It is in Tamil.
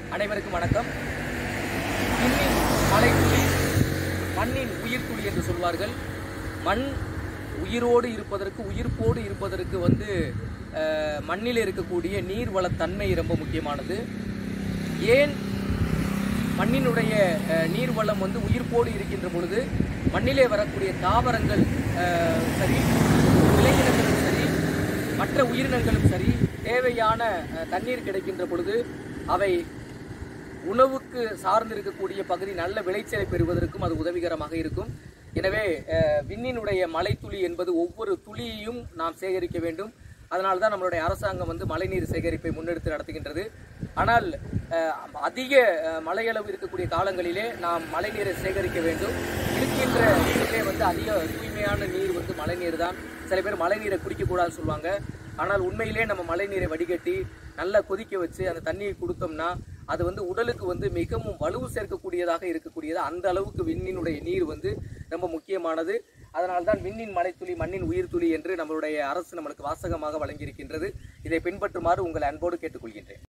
அனைவருக்கும் வணக்கம் விண்ணின் மலைத்துளி மண்ணின் உயிர்த்துளி என்று சொல்வார்கள் மண் உயிரோடு இருப்பதற்கு உயிர்ப்போடு இருப்பதற்கு வந்து அஹ், மண்ணில் இருக்கக்கூடிய நீர்வளத்தன்மை ரொம்ப முக்கியமானது ஏன் மண்ணினுடைய அஹ், நீர்வளம் வந்து உயிர்ப்போடு இருக்கின்ற பொழுது மண்ணிலே வரக்கூடிய தாவரங்கள் அஹ், சரி விலங்கினங்களும் சரி மற்ற உயிரினங்களும் சரி தேவையான அஹ், தண்ணீர் கிடைக்கின்ற பொழுது அவை உணவுக்கு சார்ந்து இருக்கக்கூடிய பகுதி நல்ல விளைச்சலை பெறுவதற்கும் அது உதவிகரமாக இருக்கும் எனவே அஹ், விண்ணினுடைய மழைத்துளி என்பது ஒவ்வொரு துளியையும் நாம் சேகரிக்க வேண்டும் அதனால தான் நம்மளுடைய அரசாங்கம் வந்து மழைநீர் சேகரிப்பை முன்னெடுத்து நடத்துகின்றது ஆனால் அஹ், அதிக அஹ், மழையளவு இருக்கக்கூடிய காலங்களிலே நாம் மழைநீரை சேகரிக்க வேண்டும் இருக்கின்ற நீரிலே வந்து அதிக தூய்மையான நீர் வந்து மழைநீர் தான் சில பேர் மழைநீரை குடிக்கக்கூடாதுன்னு சொல்லுவாங்க ஆனால் உண்மையிலே நம்ம மழைநீரை வடிகட்டி நல்லா கொதிக்க வச்சு அந்த தண்ணியை கொடுத்தோம்னா அது வந்து உடலுக்கு வந்து மிகவும் வலுவு சேர்க்கக்கூடியதாக இருக்கக்கூடியது அந்த அளவுக்கு விண்ணினுடைய நீர் வந்து ரொம்ப முக்கியமானது அதனால்தான் விண்ணின் மலைத்துளி மண்ணின் உயிர்த்துளி என்று நம்மளுடைய அரசு நம்மளுக்கு வாசகமாக வழங்கியிருக்கின்றது இதை பின்பற்றுமாறு உங்களை அன்போடு கேட்டுக்கொள்கின்றேன்